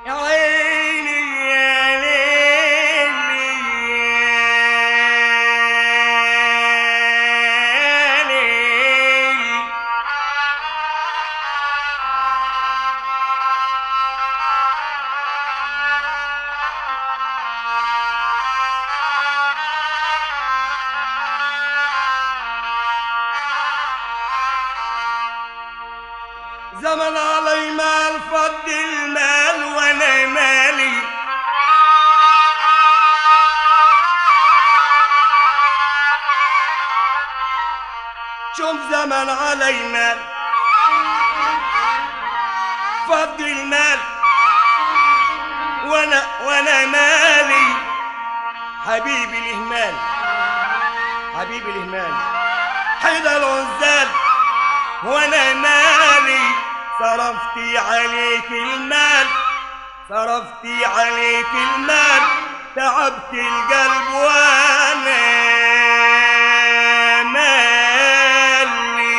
يا عيني يا ليلي يا ليلي زمن علي مال فض المال وانا مالي شوف زمن علي مال فض المال وانا وانا مالي حبيبي الاهمال حبيبي الاهمال حيدر العزال وانا مالي صرفتي عليك المال صرفتي عليك المال تعبت القلب وانا مالي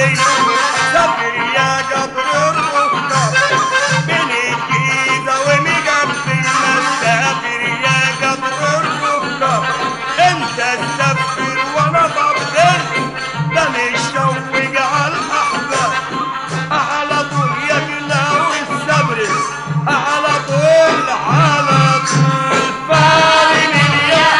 جبل سافر يا قطر الركاب بين الجيزة ومقبل مسافر يا قطر الركاب انت تسافر وانا بفضل ده مشوق على الاحباب على طول يا بلا والصبر على طول على طول فارم يا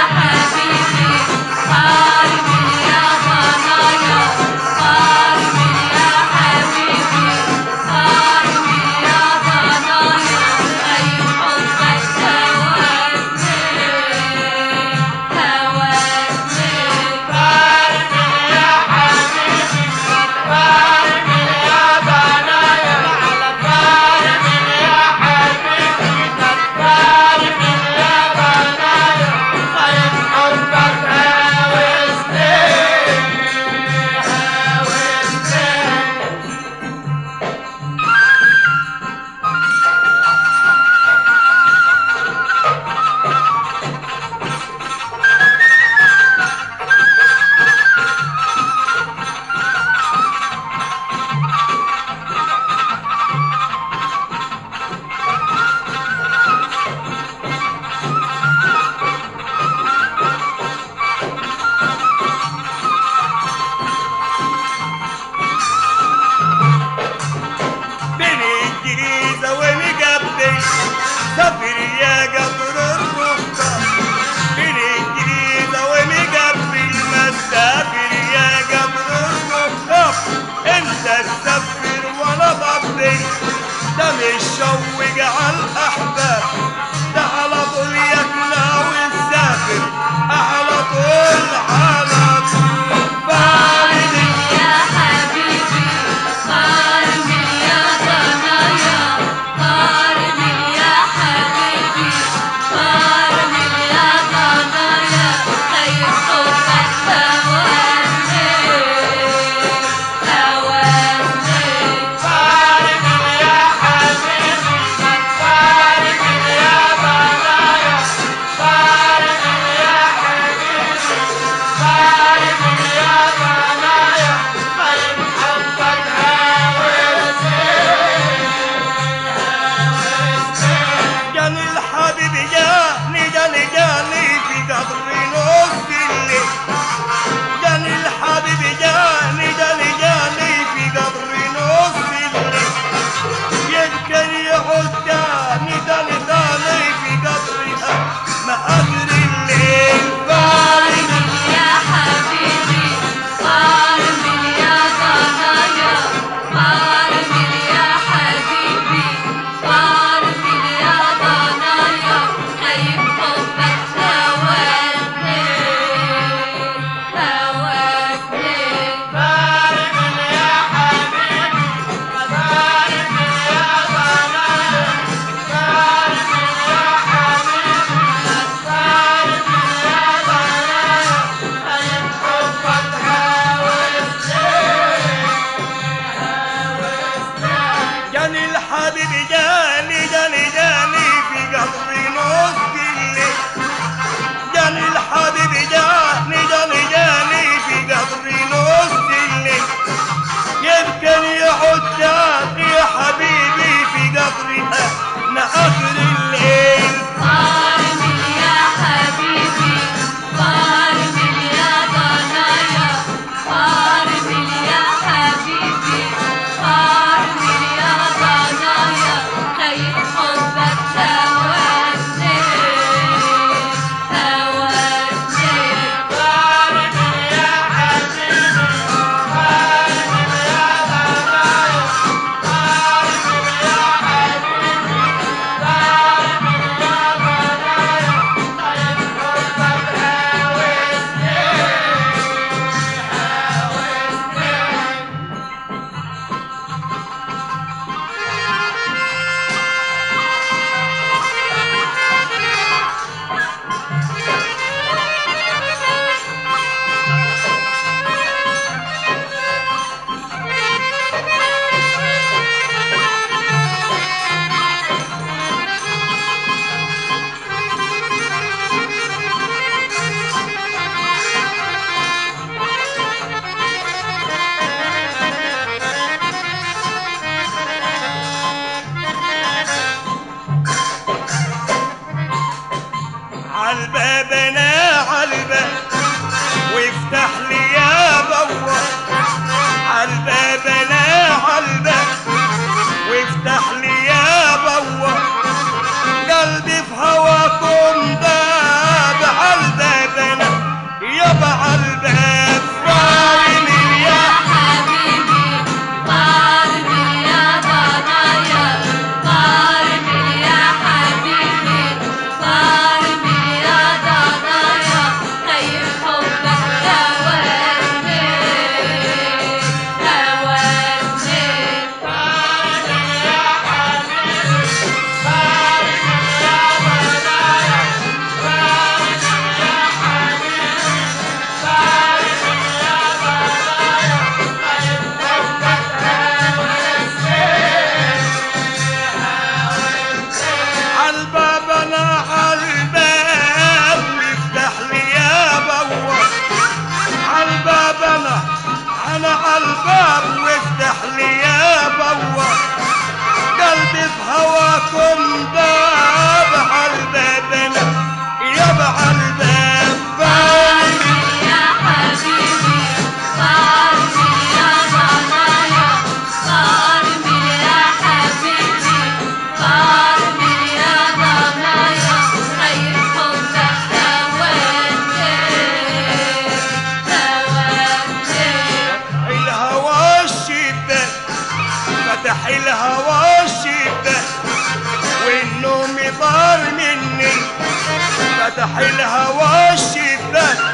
بين الجيزة ومقبل سافر يا قطر الركاب بين الجيزة ومقبل مسافر يا قطر الركاب انت تسافر وانا بقبل ده مشوق على الاحباب ده على طول ياكله ويسافر على طول على طول بارد فارق يا حبيبي فارق يا عالباب انا عالباب وافتح لي يا بوا قلبي في هواكم باب عالباب انا يابا عالباب فاعل يا حبيبي طارني يا ضنايا طارني يا حبيبي طارني يا ضنايا خير حبك هواني هواني عالباب انا عالباب وافتح لي يا بوا عالباب انا انا عالباب وافتح لي يا بوا قلبي في هواكم باب عالباب انا يابا عالباب باب يا حبيبي طارني يا ضنايا طارني يا حبيبي طارني يا ضنايا خير حبك هواني هواني الهوى الشباك فتح الهوى الشباك والنوم طار مني فتح الهوى الشباك